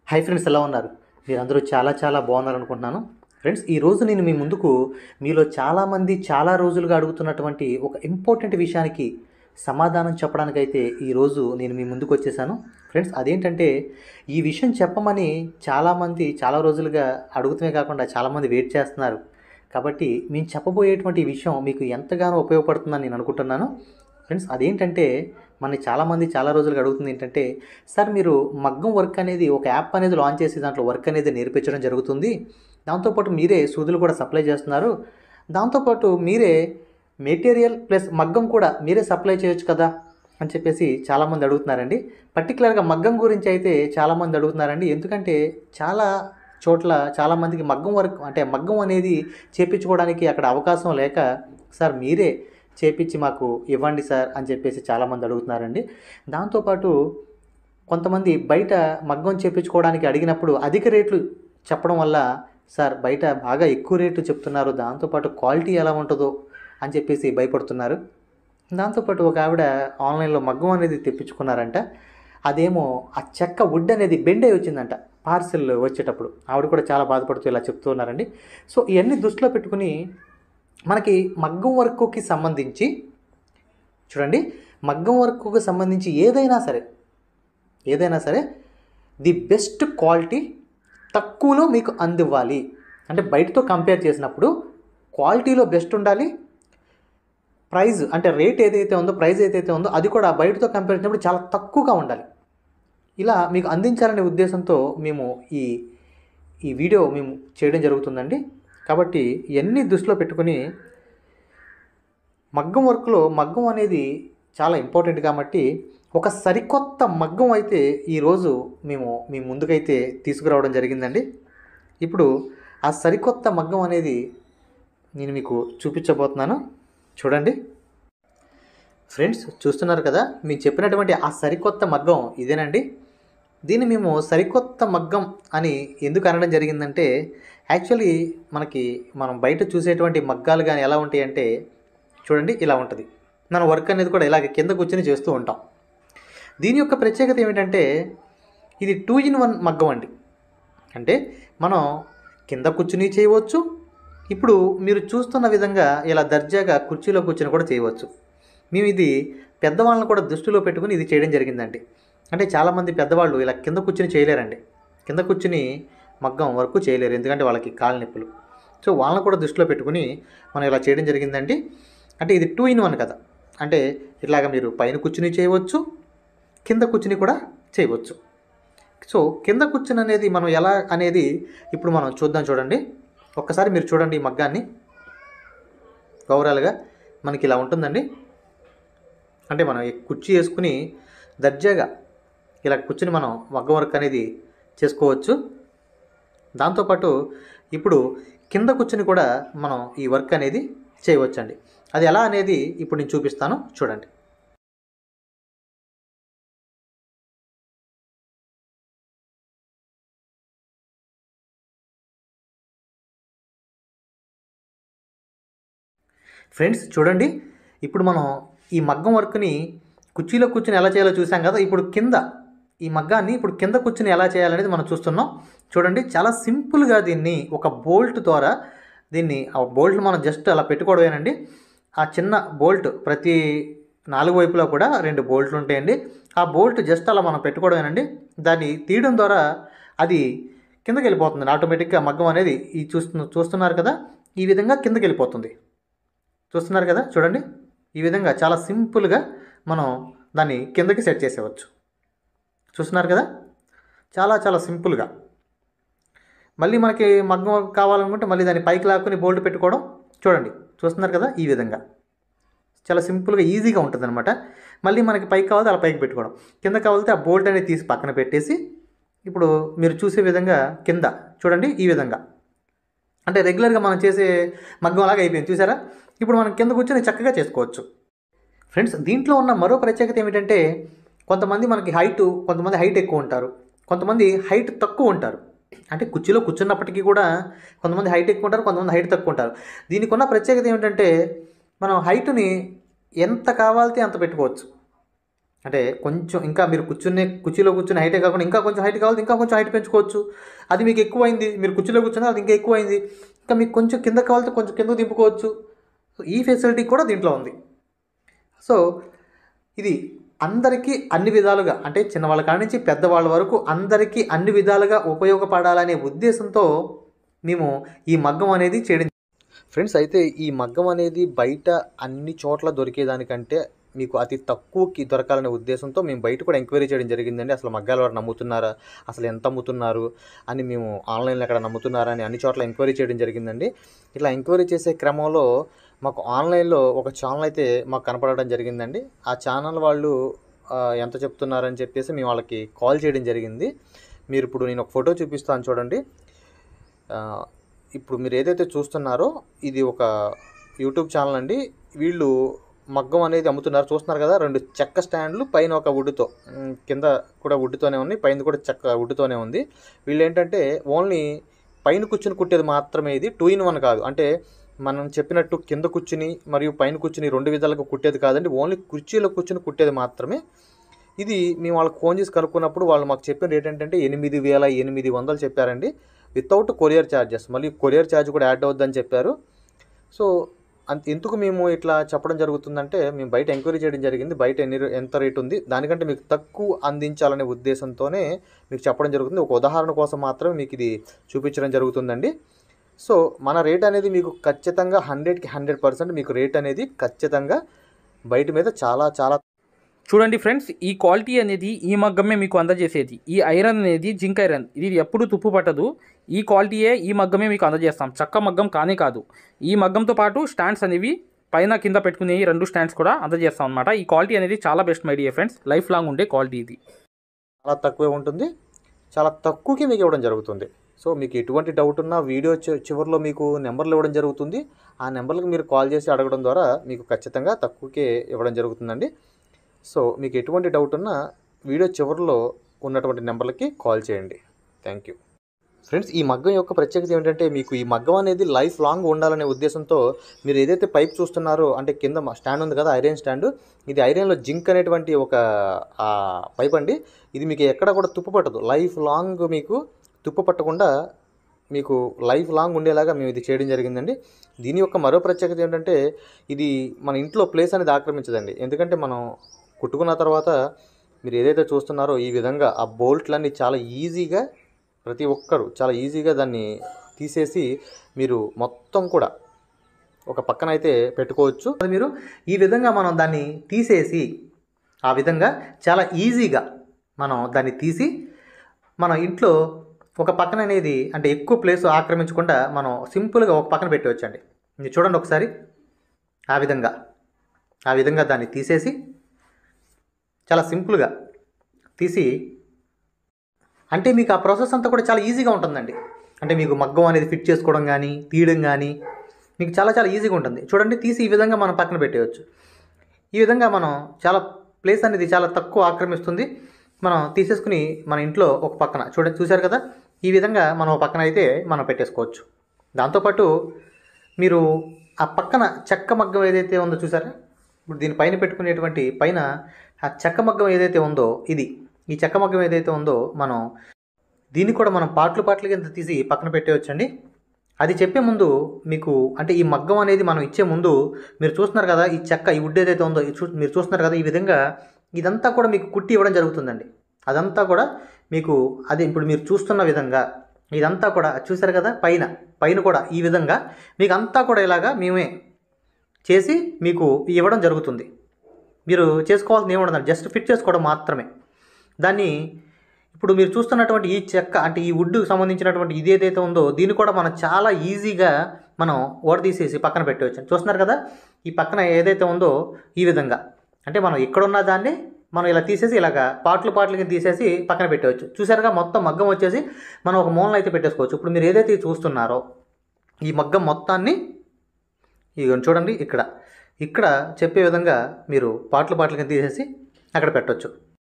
hi friends ఎలా ఉన్నారు మీరందరూ చాలా చాలా బాగున్నారు అనుకుంటున్నాను ఫ్రెండ్స్ ఈ రోజు నేను మీ ముందుకు మీలో చాలామంది చాలా రోజులుగా అడుగుతున్నటువంటి ఒక ఇంపార్టెంట్ విషయానికి సమాధానం చెప్పడానికైతే ఈరోజు నేను మీ ముందుకు వచ్చేసాను ఫ్రెండ్స్ అదేంటంటే ఈ విషయం చెప్పమని చాలామంది చాలా రోజులుగా అడుగుతూనే కాకుండా చాలామంది వెయిట్ చేస్తున్నారు కాబట్టి మేము చెప్పబోయేటువంటి ఈ విషయం మీకు ఎంతగానో ఉపయోగపడుతుందని నేను అనుకుంటున్నాను ఫ్రెండ్స్ అదేంటంటే మన చాలామంది చాలా రోజులుగా అడుగుతుంది ఏంటంటే సార్ మీరు మగ్గం వర్క్ అనేది ఒక యాప్ అనేది లాంచ్ చేసి దాంట్లో వర్క్ అనేది నేర్పించడం జరుగుతుంది దాంతోపాటు మీరే సూదులు కూడా సప్లై చేస్తున్నారు దాంతోపాటు మీరే మెటీరియల్ ప్లస్ మగ్గం కూడా మీరే సప్లై చేయొచ్చు కదా అని చెప్పేసి చాలామంది అడుగుతున్నారండి పర్టికులర్గా మగ్గం గురించి అయితే చాలామంది అడుగుతున్నారండి ఎందుకంటే చాలా చోట్ల చాలామందికి మగ్గం వర్క్ అంటే మగ్గం అనేది చేపించుకోవడానికి అక్కడ అవకాశం లేక సార్ మీరే చేపించి మాకు ఇవ్వండి సార్ అని చెప్పేసి చాలామంది అడుగుతున్నారండి దాంతోపాటు కొంతమంది బయట మగ్గం చేపించుకోవడానికి అడిగినప్పుడు అధిక రేట్లు చెప్పడం వల్ల సార్ బయట బాగా ఎక్కువ రేట్లు చెప్తున్నారు దాంతోపాటు క్వాలిటీ ఎలా ఉంటుందో అని చెప్పేసి భయపడుతున్నారు దాంతోపాటు ఒక ఆవిడ ఆన్లైన్లో మగ్గం అనేది తెప్పించుకున్నారంట అదేమో ఆ చెక్క వుడ్ అనేది బెండ్ అయి వచ్చిందంట పార్సిల్ వచ్చేటప్పుడు ఆవిడ కూడా చాలా బాధపడుతూ ఇలా చెప్తూ ఉన్నారండి సో ఇవన్నీ దృష్టిలో పెట్టుకుని మనకి మగ్గం వర్క్కి సంబంధించి చూడండి మగ్గం వర్క్కి సంబంధించి ఏదైనా సరే ఏదైనా సరే ది బెస్ట్ క్వాలిటీ తక్కువలో మీకు అందివ్వాలి అంటే బయటతో కంపేర్ చేసినప్పుడు క్వాలిటీలో బెస్ట్ ఉండాలి ప్రైజ్ అంటే రేట్ ఏదైతే ఉందో ప్రైస్ ఏదైతే ఉందో అది కూడా బయటతో కంపేర్ చేసినప్పుడు చాలా తక్కువగా ఉండాలి ఇలా మీకు అందించాలనే ఉద్దేశంతో మేము ఈ ఈ వీడియో మేము చేయడం జరుగుతుందండి కాబట్టి ఇవన్నీ దృష్టిలో పెట్టుకుని మగ్గం వర్క్లో మగ్గం అనేది చాలా ఇంపార్టెంట్ కాబట్టి ఒక సరికొత్త మగ్గం అయితే ఈరోజు మేము మీ ముందుకైతే తీసుకురావడం జరిగిందండి ఇప్పుడు ఆ సరికొత్త మగ్గం అనేది నేను మీకు చూపించబోతున్నాను చూడండి ఫ్రెండ్స్ చూస్తున్నారు కదా మేము చెప్పినటువంటి ఆ సరికొత్త మగ్గం ఇదేనండి దీన్ని మేము సరికొత్త మగ్గం అని ఎందుకు అనడం జరిగిందంటే యాక్చువల్లీ మనకి మనం బయట చూసేటువంటి మగ్గాలు కానీ ఎలా ఉంటాయి అంటే చూడండి ఇలా ఉంటుంది మన వర్క్ అనేది కూడా ఇలాగ కింద కూర్చొని చేస్తూ ఉంటాం దీని యొక్క ప్రత్యేకత ఏమిటంటే ఇది టూ ఇన్ వన్ మగ్గం అండి అంటే మనం కింద కూర్చుని చేయవచ్చు ఇప్పుడు మీరు చూస్తున్న విధంగా ఇలా దర్జాగా కుర్చీలో కూర్చొని కూడా చేయవచ్చు మేము ఇది పెద్దవాళ్ళని కూడా దృష్టిలో పెట్టుకుని ఇది చేయడం జరిగిందండి అంటే చాలామంది పెద్దవాళ్ళు ఇలా కింద కూర్చుని చేయలేరండి కింద కూర్చుని మగ్గం వరకు చేయలేరు ఎందుకంటే వాళ్ళకి కాళ్ళ నొప్పులు సో వాళ్ళని కూడా దృష్టిలో పెట్టుకుని మనం ఇలా చేయడం జరిగిందండి అంటే ఇది టూ ఇన్ వన్ కదా అంటే ఇలాగ మీరు పైన కూర్చుని చేయవచ్చు కింద కూర్చుని కూడా చేయవచ్చు సో కింద కూర్చుని అనేది మనం ఎలా అనేది ఇప్పుడు మనం చూద్దాం చూడండి ఒక్కసారి మీరు చూడండి ఈ మగ్గాన్ని ఓవరాల్గా మనకి ఇలా ఉంటుందండి అంటే మనం ఈ కుర్చీ వేసుకుని దర్జాగా ఇలా కూర్చుని మనం మగ్గం వర్క్ అనేది చేసుకోవచ్చు దాంతోపాటు ఇప్పుడు కింద కూర్చుని కూడా మనం ఈ వర్క్ అనేది చేయవచ్చండి అది ఎలా అనేది ఇప్పుడు నేను చూపిస్తాను చూడండి ఫ్రెండ్స్ చూడండి ఇప్పుడు మనం ఈ మగ్గం వర్క్ని కుర్చీలో కూర్చుని ఎలా చేయాలో చూసాం కదా ఇప్పుడు కింద ఈ మగ్గాన్ని ఇప్పుడు కింద కూర్చుని ఎలా చేయాలనేది మనం చూస్తున్నాం చూడండి చాలా సింపుల్గా దీన్ని ఒక బోల్ట్ ద్వారా దీన్ని ఆ బోల్ట్ మనం జస్ట్ అలా పెట్టుకోవడమేనండి ఆ చిన్న బోల్ట్ ప్రతి నాలుగు వైపులా కూడా రెండు బోల్ట్లు ఉంటాయండి ఆ బోల్ట్ జస్ట్ అలా మనం పెట్టుకోవడమేనండి దాన్ని తీయడం ద్వారా అది కిందకి వెళ్ళిపోతుంది ఆటోమేటిక్గా మగ్గం అనేది ఈ చూస్తు చూస్తున్నారు కదా ఈ విధంగా కిందకి వెళ్ళిపోతుంది చూస్తున్నారు కదా చూడండి ఈ విధంగా చాలా సింపుల్గా మనం దాన్ని కిందకి సెట్ చేసేవచ్చు చూస్తున్నారు కదా చాలా చాలా సింపుల్గా మళ్ళీ మనకి మగ్గం కావాలనుకుంటే మళ్ళీ దాన్ని పైకి లాక్కుని బోల్ట్ పెట్టుకోవడం చూడండి చూస్తున్నారు కదా ఈ విధంగా చాలా సింపుల్గా ఈజీగా ఉంటుంది అనమాట మళ్ళీ మనకి పైకి కావాలంటే అలా పైకి పెట్టుకోవడం కింద కావాలంటే ఆ బోల్ట్ అనేది తీసి పక్కన పెట్టేసి ఇప్పుడు మీరు చూసే విధంగా కింద చూడండి ఈ విధంగా అంటే రెగ్యులర్గా మనం చేసే మగ్గం అలాగా అయిపోయింది చూసారా ఇప్పుడు మనం కింద కూర్చొని చక్కగా చేసుకోవచ్చు ఫ్రెండ్స్ దీంట్లో ఉన్న మరో ప్రత్యేకత ఏమిటంటే కొంతమంది మనకి హైట్ కొంతమంది హైట్ ఎక్కువ ఉంటారు కొంతమంది హైట్ తక్కువ ఉంటారు అంటే కుర్చీలో కూర్చున్నప్పటికీ కూడా కొంతమంది హైట్ ఎక్కువ ఉంటారు కొంతమంది హైట్ తక్కువ ఉంటారు దీనికి ఉన్న ప్రత్యేకత ఏమిటంటే మనం హైట్ని ఎంత కావాలితే అంత పెట్టుకోవచ్చు అంటే కొంచెం ఇంకా మీరు కూర్చునే కుర్చీలో కూర్చుని హైటే కాకుండా ఇంకా కొంచెం హైట్ కావాలి ఇంకా కొంచెం హైట్ పెంచుకోవచ్చు అది మీకు ఎక్కువైంది మీరు కుర్చీలో కూర్చున్నా అది ఇంకా ఎక్కువైంది ఇంకా మీకు కొంచెం కింద కావాలితే కొంచెం కిందకు దింపుకోవచ్చు సో ఈ ఫెసిలిటీ కూడా దీంట్లో ఉంది సో ఇది అందరికీ అన్ని విధాలుగా అంటే చిన్నవాళ్ళ కాడి నుంచి పెద్దవాళ్ళ వరకు అందరికీ అన్ని విధాలుగా ఉపయోగపడాలనే ఉద్దేశంతో మేము ఈ మగ్గం అనేది చేయడం ఫ్రెండ్స్ అయితే ఈ మగ్గం అనేది బయట అన్ని చోట్ల దొరికేదానికంటే మీకు అతి తక్కువకి దొరకాలనే ఉద్దేశంతో మేము బయట కూడా ఎంక్వైరీ చేయడం జరిగిందండి అసలు మగ్గాలు వారు నమ్ముతున్నారా అసలు ఎంత అమ్ముతున్నారు అని మేము ఆన్లైన్లో ఎక్కడ నమ్ముతున్నారా అని అన్ని చోట్ల ఎంక్వైరీ చేయడం జరిగిందండి ఇట్లా ఎంక్వైరీ చేసే క్రమంలో మాకు ఆన్లైన్లో ఒక ఛానల్ అయితే మాకు కనపడడం జరిగిందండి ఆ ఛానల్ వాళ్ళు ఆ, ఎంత చెప్తున్నారని చెప్పేసి మేము వాళ్ళకి కాల్ చేయడం జరిగింది మీరు ఇప్పుడు నేను ఒక ఫోటో చూపిస్తాను చూడండి ఆ, ఇప్పుడు మీరు ఏదైతే చూస్తున్నారో ఇది ఒక యూట్యూబ్ ఛానల్ అండి వీళ్ళు మగ్గం అనేది అమ్ముతున్నారు చూస్తున్నారు కదా రెండు చెక్క స్టాండ్లు పైన ఒక వుడ్తో ఉమ్, కింద కూడా వుడ్తోనే ఉంది పైన కూడా చెక్క వుడ్తోనే ఉంది వీళ్ళు ఏంటంటే ఓన్లీ పైన కూర్చుని కుట్టేది మాత్రమే ఇది టూ ఇన్ వన్ కాదు అంటే మనం చెప్పినట్టు కింద కూర్చుని మరియు పైన కూర్చుని రెండు విధాలుగా కుట్టేది కాదండి ఓన్లీ కుర్చీలో కూర్చుని కుట్టేది మాత్రమే ఇది మేము వాళ్ళకి ఫోన్ చేసి కనుక్కున్నప్పుడు వాళ్ళు మాకు చెప్పిన రేట్ ఏంటంటే ఎనిమిది వేల ఎనిమిది వందలు చెప్పారండి వితౌట్ కొరియర్ ఛార్జెస్ మళ్ళీ కొరియర్ ఛార్జ్ కూడా యాడ్ అవుద్దని చెప్పారు సో అంత ఎందుకు మేము ఇట్లా చెప్పడం జరుగుతుందంటే మేము బయట ఎంక్వైరీ చేయడం జరిగింది బయట ఎన్ని ఎంత రేట్ ఉంది దానికంటే మీకు తక్కువ అందించాలనే ఉద్దేశంతోనే మీకు చెప్పడం జరుగుతుంది ఒక ఉదాహరణ కోసం మాత్రమే మీకు ఇది చూపించడం జరుగుతుందండి సో మన రేట్ అనేది మీకు ఖచ్చితంగా హండ్రెడ్కి హండ్రెడ్ పర్సెంట్ మీకు రేట్ అనేది ఖచ్చితంగా బయట మీద చాలా చాలా చూడండి ఫ్రెండ్స్ ఈ క్వాలిటీ అనేది ఈ మగ్గమే మీకు అందజేసేది ఈ ఐరన్ అనేది జింక్ ఐరన్ ఇది ఎప్పుడు తుప్పు పట్టదు ఈ క్వాలిటీయే ఈ మగ్గమే మీకు అందజేస్తాం చక్క మగ్గం కానే కాదు ఈ మగ్గంతో పాటు స్టాండ్స్ అనేవి పైన కింద పెట్టుకునే ఈ రెండు స్టాండ్స్ కూడా అందజేస్తాం అనమాట ఈ క్వాలిటీ అనేది చాలా best my dear friends life long ఉండే క్వాలిటీ ఇది చాలా తక్కువే ఉంటుంది చాలా తక్కువకి మీకు ఇవ్వడం జరుగుతుంది సో మీకు ఎటువంటి డౌట్ ఉన్నా వీడియో చి- చివరిలో మీకు నెంబర్లు ఇవ్వడం జరుగుతుంది ఆ నెంబర్లకు మీరు కాల్ చేసి అడగడం ద్వారా మీకు ఖచ్చితంగా తక్కువకే ఇవ్వడం జరుగుతుందండి సో మీకు ఎటువంటి డౌట్ ఉన్నా వీడియో చివరిలో ఉన్నటువంటి నెంబర్లకి కాల్ చేయండి థ్యాంక్ యూ ఫ్రెండ్స్ ఈ మగ్గం యొక్క ప్రత్యేకత ఏమిటంటే మీకు ఈ మగ్గం అనేది లైఫ్ లాంగ్ ఉండాలనే ఉద్దేశంతో మీరు ఏదైతే పైప్ చూస్తున్నారో అంటే కింద స్టాండ్ ఉంది కదా ఐరన్ స్టాండ్ ఇది ఐరన్లో జింక్ అనేటువంటి ఒక ఆ, పైప్ అండి ఇది మీకు ఎక్కడ కూడా తుప్పు పట్టదు లైఫ్ లాంగ్ మీకు తుప్పు పట్టకుండా మీకు లైఫ్ లాంగ్ ఉండేలాగా మేము ఇది చేయడం జరిగిందండి దీని యొక్క మరో ప్రత్యేకత ఏంటంటే ఇది మన ఇంట్లో ప్లేస్ అనేది ఆక్రమించదండి ఎందుకంటే మనం కుట్టుకున్న తర్వాత మీరు ఏదైతే చూస్తున్నారో ఈ విధంగా ఆ బోల్ట్లన్నీ చాలా ఈజీగా ప్రతి ఒక్కరు చాలా ఈజీగా దాన్ని తీసేసి మీరు మొత్తం కూడా ఒక పక్కన అయితే పెట్టుకోవచ్చు అది మీరు ఈ విధంగా మనం దాన్ని తీసేసి ఆ విధంగా చాలా ఈజీగా మనం దాన్ని తీసి మన ఇంట్లో ఒక పక్కన అనేది అంటే ఎక్కువ ప్లేస్ ఆక్రమించకుండా మనం సింపుల్గా ఒక పక్కన పెట్టవచ్చండి మీరు చూడండి ఒకసారి ఆ విధంగా ఆ విధంగా దాన్ని తీసేసి చాలా సింపుల్గా తీసి అంటే మీకు ఆ ప్రాసెస్ అంతా కూడా చాలా ఈజీగా ఉంటుందండి అంటే మీకు మగ్గం అనేది ఫిట్ చేసుకోవడం కానీ తీయడం కానీ మీకు చాలా చాలా ఈజీగా ఉంటుంది చూడండి తీసి ఈ విధంగా మనం పక్కన పెట్టేయచ్చు ఈ విధంగా మనం చాలా ప్లేస్ అనేది చాలా తక్కువ ఆక్రమిస్తుంది మనం తీసేసుకుని మన ఇంట్లో ఒక పక్కన చూడండి చూశారు కదా ఈ విధంగా మనం ఒక పక్కన అయితే మనం పెట్టేసుకోవచ్చు దాంతోపాటు మీరు ఆ పక్కన చెక్క మగ్గం ఏదైతే ఉందో చూసారా ఇప్పుడు దీని పైన పెట్టుకునేటువంటి పైన ఆ చెక్క మగ్గం ఏదైతే ఉందో ఇది ఈ చెక్క మగ్గం ఏదైతే ఉందో మనం దీన్ని కూడా మనం పాటలు పాటలు కింద తీసి పక్కన పెట్టేయచ్చండి అది చెప్పే ముందు మీకు అంటే ఈ మగ్గం అనేది మనం ఇచ్చే ముందు మీరు చూస్తున్నారు కదా ఈ చెక్క ఈ వుడ్ ఏదైతే ఉందో ఇది చూ మీరు చూస్తున్నారు కదా ఈ విధంగా ఇదంతా కూడా మీకు కుట్టి ఇవ్వడం జరుగుతుందండి అదంతా కూడా మీకు అది ఇప్పుడు మీరు చూస్తున్న విధంగా ఇదంతా కూడా చూసారు కదా పైన పైన కూడా ఈ విధంగా మీకు అంతా కూడా ఇలాగా మేమే చేసి మీకు ఇవ్వడం జరుగుతుంది మీరు చేసుకోవాల్సింది ఏముండదు జస్ట్ ఫిట్ చేసుకోవడం మాత్రమే దాన్ని ఇప్పుడు మీరు చూస్తున్నటువంటి ఈ చెక్క అంటే ఈ వుడ్కి సంబంధించినటువంటి ఇది ఏదైతే ఉందో దీన్ని కూడా మనం చాలా ఈజీగా మనం ఓడదీసేసి పక్కన పెట్టవచ్చు చూస్తున్నారు కదా ఈ పక్కన ఏదైతే ఉందో ఈ విధంగా అంటే మనం ఎక్కడున్న దాన్ని మనం ఇలా తీసేసి ఇలాగ పాటలు పాటలు కింద తీసేసి పక్కన పెట్టవచ్చు చూసారుగా మొత్తం మగ్గం వచ్చేసి మనం ఒక మూలన అయితే పెట్టేసుకోవచ్చు ఇప్పుడు మీరు ఏదైతే చూస్తున్నారో ఈ మగ్గం మొత్తాన్ని ఇక చూడండి ఇక్కడ ఇక్కడ చెప్పే విధంగా మీరు పాటలు పాటలు కింద తీసేసి అక్కడ పెట్టవచ్చు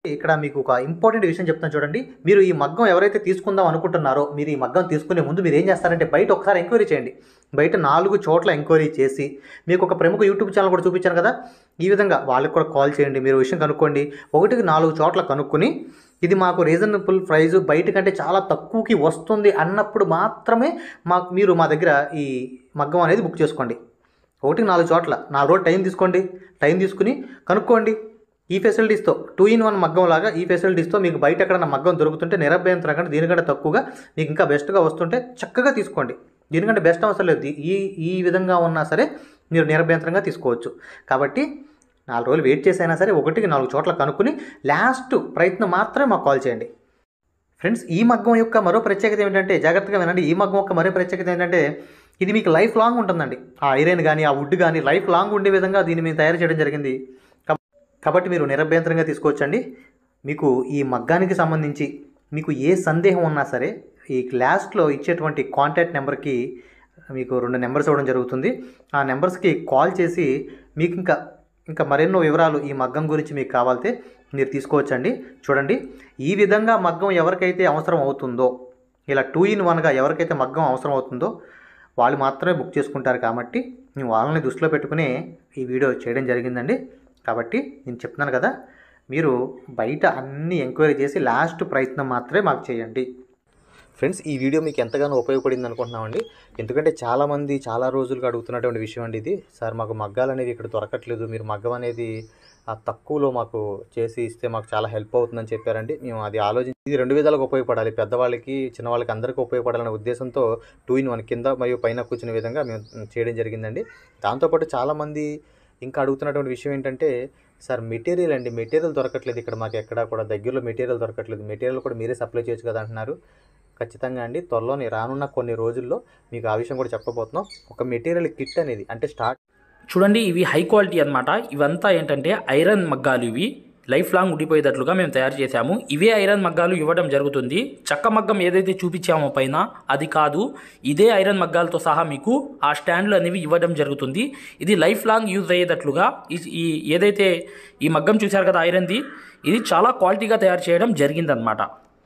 ఇక్కడ మీకు ఒక ఇంపార్టెంట్ విషయం చెప్తాను చూడండి మీరు ఈ మగ్గం ఎవరైతే తీసుకుందాం అనుకుంటున్నారో మీరు ఈ మగ్గం తీసుకునే ముందు మీరు ఏం చేస్తారంటే బయట ఒకసారి ఎంక్వైరీ చేయండి బయట నాలుగు చోట్ల ఎంక్వైరీ చేసి మీకు ఒక ప్రముఖ యూట్యూబ్ ఛానల్ కూడా చూపించాను కదా ఈ విధంగా వాళ్ళకి కూడా కాల్ చేయండి మీరు విషయం కనుక్కోండి ఒకటికి నాలుగు చోట్ల కనుక్కొని ఇది మాకు రీజనబుల్ ప్రైస్ బయట కంటే చాలా తక్కువకి వస్తుంది అన్నప్పుడు మాత్రమే మాకు మీరు మా దగ్గర ఈ మగ్గం అనేది బుక్ చేసుకోండి ఒకటికి నాలుగు చోట్ల నాలుగు రోజులు టైం తీసుకోండి టైం తీసుకుని కనుక్కోండి ఈ ఫెసిలిటీస్తో టూ ఇన్ వన్ మగ్గం లాగా ఈ ఫెసిలిటీస్తో మీకు బయట ఎక్కడైనా మగ్గం దొరుకుతుంటే నిరభ్యంతరం కంటే దీనికంటే తక్కువగా మీకు ఇంకా బెస్ట్గా వస్తుంటే చక్కగా తీసుకోండి దీనికంటే బెస్ట్ అవసరం లేదు ఈ ఈ విధంగా ఉన్నా సరే మీరు నిరభ్యంతరంగా తీసుకోవచ్చు కాబట్టి నాలుగు రోజులు వెయిట్ చేసైనా సరే ఒకటికి నాలుగు చోట్ల కనుక్కుని లాస్ట్ ప్రయత్నం మాత్రమే మాకు కాల్ చేయండి ఫ్రెండ్స్ ఈ మగ్గం యొక్క మరో ప్రత్యేకత ఏమిటంటే జాగ్రత్తగా వినండి ఈ మగ్గం యొక్క మరో ప్రత్యేకత ఏంటంటే ఇది మీకు లైఫ్ లాంగ్ ఉంటుందండి ఆ ఐరన్ కానీ ఆ వుడ్ కానీ లైఫ్ లాంగ్ ఉండే విధంగా దీన్ని మేము తయారు చేయడం జరిగింది కాబ- కాబట్టి మీరు నిరభ్యంతరంగా తీసుకోవచ్చండి మీకు ఈ మగ్గానికి సంబంధించి మీకు ఏ సందేహం ఉన్నా సరే ఈ లాస్ట్లో ఇచ్చేటువంటి కాంటాక్ట్ నెంబర్కి మీకు రెండు నెంబర్స్ ఇవ్వడం జరుగుతుంది ఆ నెంబర్స్కి కాల్ చేసి మీకు ఇంకా ఇంకా మరెన్నో వివరాలు ఈ మగ్గం గురించి మీకు కావాలితే మీరు తీసుకోవచ్చండి చూడండి ఈ విధంగా మగ్గం ఎవరికైతే అవసరం అవుతుందో ఇలా టూ ఇన్ వన్గా ఎవరికైతే మగ్గం అవసరం అవుతుందో వాళ్ళు మాత్రమే బుక్ చేసుకుంటారు కాబట్టి నేను వాళ్ళని దృష్టిలో పెట్టుకుని ఈ వీడియో చేయడం జరిగిందండి కాబట్టి నేను చెప్తున్నాను కదా మీరు బయట అన్ని ఎంక్వైరీ చేసి లాస్ట్ ప్రయత్నం మాత్రమే మాకు చేయండి ఫ్రెండ్స్ ఈ వీడియో మీకు ఎంతగానో ఉపయోగపడింది అనుకుంటున్నామండి ఎందుకంటే చాలామంది చాలా రోజులుగా అడుగుతున్నటువంటి విషయం అండి ఇది సార్ మాకు మగ్గాలు అనేవి ఇక్కడ దొరకట్లేదు మీరు మగ్గం అనేది ఆ తక్కువలో మాకు చేసి ఇస్తే మాకు చాలా హెల్ప్ అవుతుందని చెప్పారండి మేము అది ఆలోచించి ఇది రెండు విధాలుగా ఉపయోగపడాలి పెద్దవాళ్ళకి చిన్నవాళ్ళకి అందరికీ ఉపయోగపడాలనే ఉద్దేశంతో టూ ఇన్ వన్ కింద మరియు పైన కూర్చునే విధంగా మేము చేయడం జరిగిందండి దాంతోపాటు చాలామంది ఇంకా అడుగుతున్నటువంటి విషయం ఏంటంటే సార్ మెటీరియల్ అండి మెటీరియల్ దొరకట్లేదు ఇక్కడ మాకు ఎక్కడా కూడా దగ్గరలో మెటీరియల్ దొరకట్లేదు మెటీరియల్ కూడా మీరే సప్లై చేయొచ్చు కదా అంటున్నారు ఖచ్చితంగా అండి త్వరలోనే రానున్న కొన్ని రోజుల్లో మీకు ఆ విషయం కూడా చెప్పబోతున్నాం ఒక మెటీరియల్ కిట్ అనేది అంటే స్టార్ట్ చూడండి ఇవి హై క్వాలిటీ అన్నమాట ఇవంతా ఏంటంటే ఐరన్ మగ్గాలు ఇవి లైఫ్ లాంగ్ ఉండిపోయేటట్లుగా మేము తయారు చేశాము ఇవే ఐరన్ మగ్గాలు ఇవ్వడం జరుగుతుంది చక్క మగ్గం ఏదైతే చూపించామో పైన అది కాదు ఇదే ఐరన్ మగ్గాలతో సహా మీకు ఆ స్టాండ్లు అనేవి ఇవ్వడం జరుగుతుంది ఇది లైఫ్ లాంగ్ యూజ్ అయ్యేటట్లుగా ఈ- ఈ ఏదైతే ఈ మగ్గం చూశారు కదా ఐరన్ది ఇది చాలా క్వాలిటీగా తయారు చేయడం జరిగిందనమాట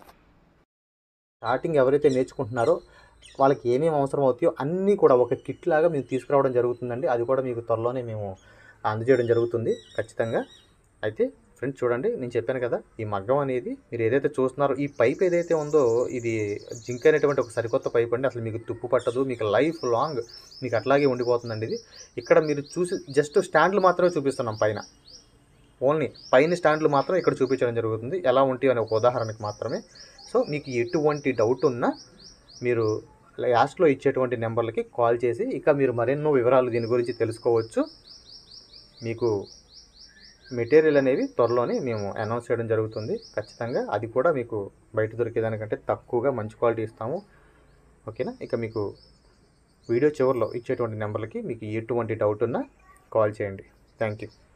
స్టార్టింగ్ ఎవరైతే నేర్చుకుంటున్నారో వాళ్ళకి ఏమేమి అవసరం అవుతాయో అన్నీ కూడా ఒక కిట్ లాగా మేము తీసుకురావడం జరుగుతుందండి అది కూడా మీకు త్వరలోనే మేము అందజేయడం జరుగుతుంది ఖచ్చితంగా అయితే ఫ్రెండ్స్ చూడండి నేను చెప్పాను కదా ఈ మగ్గం అనేది మీరు ఏదైతే చూస్తున్నారో ఈ పైప్ ఏదైతే ఉందో ఇది జింక్ అనేటువంటి ఒక సరికొత్త పైప్ అండి అసలు మీకు తుప్పు పట్టదు మీకు లైఫ్ లాంగ్ మీకు అట్లాగే ఉండిపోతుందండి ఇది ఇక్కడ మీరు చూసి జస్ట్ స్టాండ్లు మాత్రమే చూపిస్తున్నాం పైన ఓన్లీ పైన స్టాండ్లు మాత్రం ఇక్కడ చూపించడం జరుగుతుంది ఎలా ఉంటాయి అనే ఒక ఉదాహరణకి మాత్రమే సో మీకు ఎటువంటి డౌట్ ఉన్నా మీరు లాస్ట్లో ఇచ్చేటువంటి నెంబర్లకి కాల్ చేసి ఇక మీరు మరెన్నో వివరాలు దీని గురించి తెలుసుకోవచ్చు మీకు మెటీరియల్ అనేవి త్వరలోనే మేము అనౌన్స్ చేయడం జరుగుతుంది ఖచ్చితంగా అది కూడా మీకు బయట దొరికేదానికంటే తక్కువగా మంచి క్వాలిటీ ఇస్తాము ఓకేనా ఇక మీకు వీడియో చివరిలో ఇచ్చేటువంటి నెంబర్లకి మీకు ఎటువంటి డౌట్ ఉన్నా కాల్ చేయండి థ్యాంక్ యూ